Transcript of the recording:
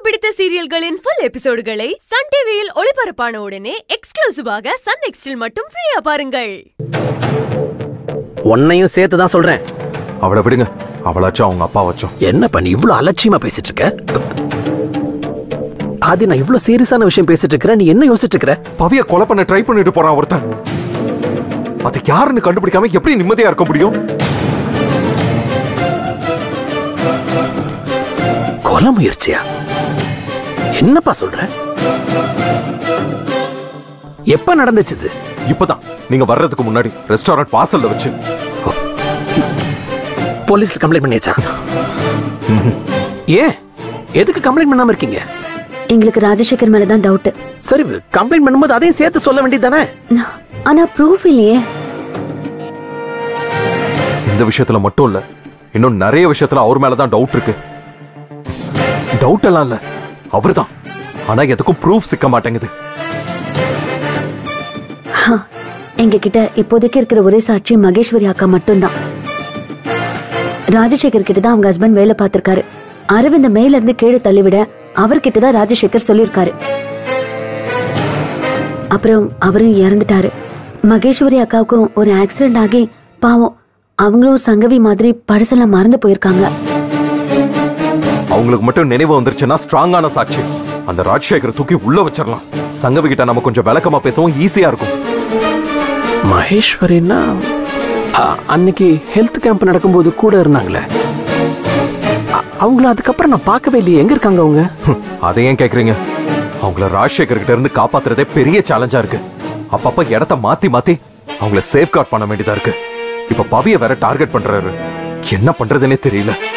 பிடித்த சீரியல்களின் full எபிசோடுகளை Sun டிவியில் ஒளிபரப்பான உடனே எக்ஸ்க்ளூசிவாக சன் நெக்ஸ்டில் மட்டும் ஃப்ரீயா பாருங்கள் உன்னையும் சேர்த்து தான் சொல்றேன் அவளை விடுங்க அவளாச்சும் அவங்க அப்பா வச்சோம் என்ன பண்ணி இவ்வளவு அலட்சியமா பேசிட்டு இருக்க ஆதி நான் இவ்வளவு சீரியஸான விஷயம் பேசிட்டு இருக்கிறேன் நீ என்ன யோசிச்சுட்டு இருக்கிற பவிய கொலை பண்ண ட்ரை பண்ணிட்டு போறான் ஒருத்தன் அது யாருன்னு கண்டுபிடிக்காம எப்படி நிம்மதியா இருக்க முடியும் கொலை முயற்சியா என்னப்பா சொல்ற எப்ப நடந்துச்சு இது? இப்பதான் நீங்க வர்றதுக்கு முன்னாடி ரெஸ்டாரண்ட் வாசல்ல வச்சு போலீஸ்ல கம்ப்ளைண்ட் பண்ணியாச்சா ஏன் எதுக்கு கம்ப்ளைண்ட் பண்ணாம இருக்கீங்க எங்களுக்கு ராஜசேகர் மேல தான் டவுட் சரி கம்ப்ளைண்ட் பண்ணும்போது அதையும் சேர்த்து சொல்ல வேண்டியதானே ஆனா ப்ரூஃப் இல்லையே இந்த விஷயத்துல மட்டும் இல்ல இன்னும் நிறைய விஷயத்துல அவர் மேலதான் டவுட் இருக்கு டவுட் எல்லாம் இல்ல அவர்தான் ஆனா எதுக்கும் ப்ரூஃப் சிக்க மாட்டேங்குது எங்க கிட்ட இப்போதைக்கு இருக்கிற ஒரே சாட்சி மகேஸ்வரி அக்கா மட்டும்தான் ராஜசேகர் கிட்ட தான் அவங்க ஹஸ்பண்ட் வேலை பார்த்திருக்காரு அரவிந்த மேல இருந்து கீழே தள்ளிவிட அவர்கிட்ட தான் ராஜசேகர் சொல்லியிருக்காரு அப்புறம் அவரும் இறந்துட்டாரு மகேஸ்வரி அக்காவுக்கும் ஒரு ஆக்சிடென்ட் ஆகி பாவம் அவங்களும் சங்கவி மாதிரி பழசெல்லாம் மறந்து போயிருக்காங்க அவங்களுக்கு மட்டும் நினைவு வந்துருச்சுன்னா ஸ்ட்ராங்கான சாட்சி அந்த ராஜசேகர் தூக்கி உள்ள வச்சிடலாம் சங்கவி கிட்ட நம்ம கொஞ்சம் விளக்கமா பேசவும் ஈஸியா இருக்கும் மகேஸ்வரின்னா அ- அன்னைக்கு ஹெல்த் கேம்ப் நடக்கும்போது கூட இருந்தாங்களே அ- அவங்கள அதுக்கப்புறம் நான் பார்க்கவே இல்லையே எங்க இருக்காங்க அவங்க ஹம், அதை ஏன் கேக்குறீங்க அவங்கள ராஜசேகர் கிட்ட இருந்து காப்பாத்துறதே பெரிய சேலஞ்சா இருக்கு அப்பப்ப இடத்த மாத்தி மாத்தி அவங்கள சேஃப் கார்ட் பண்ண வேண்டியதா இருக்கு இப்ப பவிய வேற டார்கெட் பண்றாரு என்ன பண்றதுன்னே தெரியல